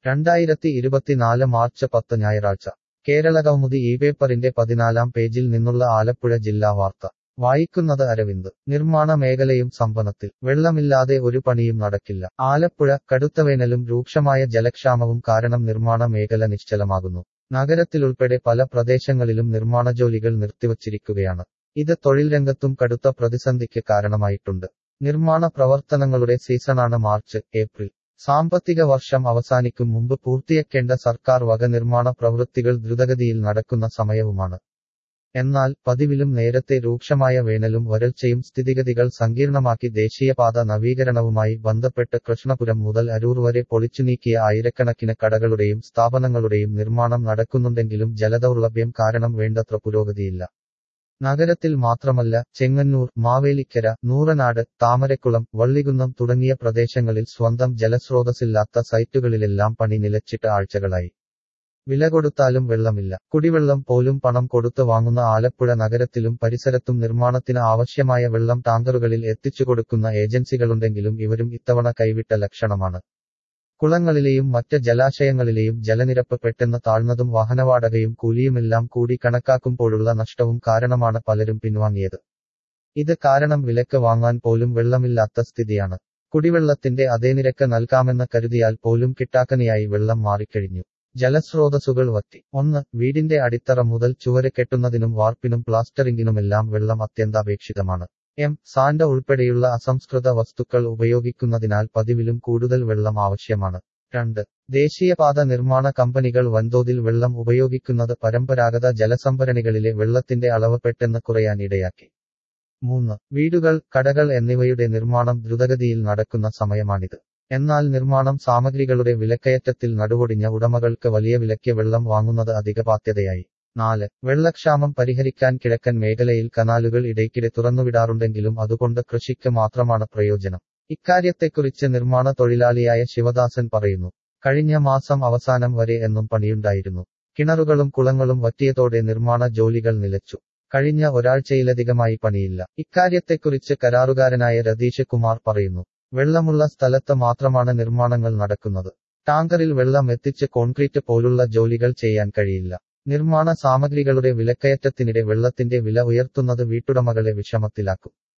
രണ്ടായിരത്തി ഇരുപത്തിനാല് മാർച്ച് പത്ത് ഞായറാഴ്ച കേരളകൗമുദി ഈ പേപ്പറിന്റെ പതിനാലാം പേജിൽ നിന്നുള്ള ആലപ്പുഴ ജില്ലാ വാർത്ത വായിക്കുന്നത് അരവിന്ദ് നിർമ്മാണ മേഖലയും സമ്പന്നത്തിൽ വെള്ളമില്ലാതെ ഒരു പണിയും നടക്കില്ല ആലപ്പുഴ കടുത്തവേനലും രൂക്ഷമായ ജലക്ഷാമവും കാരണം നിർമ്മാണ മേഖല നിശ്ചലമാകുന്നു നഗരത്തിലുൾപ്പെടെ പല പ്രദേശങ്ങളിലും നിർമ്മാണ ജോലികൾ നിർത്തിവച്ചിരിക്കുകയാണ് ഇത് തൊഴിൽ രംഗത്തും കടുത്ത പ്രതിസന്ധിക്ക് കാരണമായിട്ടുണ്ട് നിർമ്മാണ പ്രവർത്തനങ്ങളുടെ സീസണാണ് മാർച്ച് ഏപ്രിൽ സാമ്പത്തിക വർഷം അവസാനിക്കും മുമ്പ് പൂർത്തിയാക്കേണ്ട സർക്കാർ വക നിർമ്മാണ പ്രവൃത്തികൾ ദ്രുതഗതിയിൽ നടക്കുന്ന സമയവുമാണ് എന്നാൽ പതിവിലും നേരത്തെ രൂക്ഷമായ വേനലും വരൾച്ചയും സ്ഥിതിഗതികൾ സങ്കീർണമാക്കി ദേശീയപാത നവീകരണവുമായി ബന്ധപ്പെട്ട് കൃഷ്ണപുരം മുതൽ അരൂർ വരെ പൊളിച്ചുനീക്കിയ ആയിരക്കണക്കിന് കടകളുടെയും സ്ഥാപനങ്ങളുടെയും നിർമ്മാണം നടക്കുന്നുണ്ടെങ്കിലും ജലദൗർലഭ്യം കാരണം വേണ്ടത്ര പുരോഗതിയില്ല നഗരത്തിൽ മാത്രമല്ല ചെങ്ങന്നൂർ മാവേലിക്കര നൂറനാട് താമരക്കുളം വള്ളികുന്നം തുടങ്ങിയ പ്രദേശങ്ങളിൽ സ്വന്തം ജലസ്രോതസ്സില്ലാത്ത സൈറ്റുകളിലെല്ലാം പണി നിലച്ചിട്ട് ആഴ്ചകളായി വില കൊടുത്താലും വെള്ളമില്ല കുടിവെള്ളം പോലും പണം കൊടുത്ത് വാങ്ങുന്ന ആലപ്പുഴ നഗരത്തിലും പരിസരത്തും നിർമ്മാണത്തിന് ആവശ്യമായ വെള്ളം ടാങ്കറുകളിൽ എത്തിച്ചുകൊടുക്കുന്ന ഏജൻസികളുണ്ടെങ്കിലും ഇവരും ഇത്തവണ കൈവിട്ട ലക്ഷണമാണ് കുളങ്ങളിലെയും മറ്റ് ജലാശയങ്ങളിലെയും ജലനിരപ്പ് പെട്ടെന്ന് താഴ്ന്നതും വാഹനവാടകയും കൂലിയുമെല്ലാം കൂടി കണക്കാക്കുമ്പോഴുള്ള നഷ്ടവും കാരണമാണ് പലരും പിൻവാങ്ങിയത് ഇത് കാരണം വിലക്ക് വാങ്ങാൻ പോലും വെള്ളമില്ലാത്ത സ്ഥിതിയാണ് കുടിവെള്ളത്തിന്റെ അതേ നിരക്ക് നൽകാമെന്ന് കരുതിയാൽ പോലും കിട്ടാക്കനിയായി വെള്ളം മാറിക്കഴിഞ്ഞു ജലസ്രോതസ്സുകൾ വറ്റി ഒന്ന് വീടിന്റെ അടിത്തറ മുതൽ ചുവര് കെട്ടുന്നതിനും വാർപ്പിനും പ്ലാസ്റ്ററിംഗിനുമെല്ലാം വെള്ളം അത്യന്താപേക്ഷിതമാണ് എം സാൻഡ ഉൾപ്പെടെയുള്ള അസംസ്കൃത വസ്തുക്കൾ ഉപയോഗിക്കുന്നതിനാൽ പതിവിലും കൂടുതൽ വെള്ളം ആവശ്യമാണ് രണ്ട് ദേശീയപാത നിർമ്മാണ കമ്പനികൾ വൻതോതിൽ വെള്ളം ഉപയോഗിക്കുന്നത് പരമ്പരാഗത ജലസംഭരണികളിലെ വെള്ളത്തിന്റെ അളവ് പെട്ടെന്ന് കുറയാൻ ഇടയാക്കി മൂന്ന് വീടുകൾ കടകൾ എന്നിവയുടെ നിർമ്മാണം ദ്രുതഗതിയിൽ നടക്കുന്ന സമയമാണിത് എന്നാൽ നിർമ്മാണം സാമഗ്രികളുടെ വിലക്കയറ്റത്തിൽ നടുവൊടിഞ്ഞ ഉടമകൾക്ക് വലിയ വിലയ്ക്ക് വെള്ളം വാങ്ങുന്നത് അധിക ബാധ്യതയായി നാല് വെള്ളക്ഷാമം പരിഹരിക്കാൻ കിഴക്കൻ മേഖലയിൽ കനാലുകൾ ഇടയ്ക്കിടെ തുറന്നുവിടാറുണ്ടെങ്കിലും അതുകൊണ്ട് കൃഷിക്ക് മാത്രമാണ് പ്രയോജനം ഇക്കാര്യത്തെക്കുറിച്ച് നിർമ്മാണ തൊഴിലാളിയായ ശിവദാസൻ പറയുന്നു കഴിഞ്ഞ മാസം അവസാനം വരെ എന്നും പണിയുണ്ടായിരുന്നു കിണറുകളും കുളങ്ങളും വറ്റിയതോടെ നിർമ്മാണ ജോലികൾ നിലച്ചു കഴിഞ്ഞ ഒരാഴ്ചയിലധികമായി പണിയില്ല ഇക്കാര്യത്തെക്കുറിച്ച് കരാറുകാരനായ രതീഷ് കുമാർ പറയുന്നു വെള്ളമുള്ള സ്ഥലത്ത് മാത്രമാണ് നിർമ്മാണങ്ങൾ നടക്കുന്നത് ടാങ്കറിൽ വെള്ളം എത്തിച്ച് കോൺക്രീറ്റ് പോലുള്ള ജോലികൾ ചെയ്യാൻ കഴിയില്ല നിർമ്മാണ സാമഗ്രികളുടെ വിലക്കയറ്റത്തിനിടെ വെള്ളത്തിന്റെ വില ഉയർത്തുന്നത് വീട്ടുടമകളെ വിഷമത്തിലാക്കും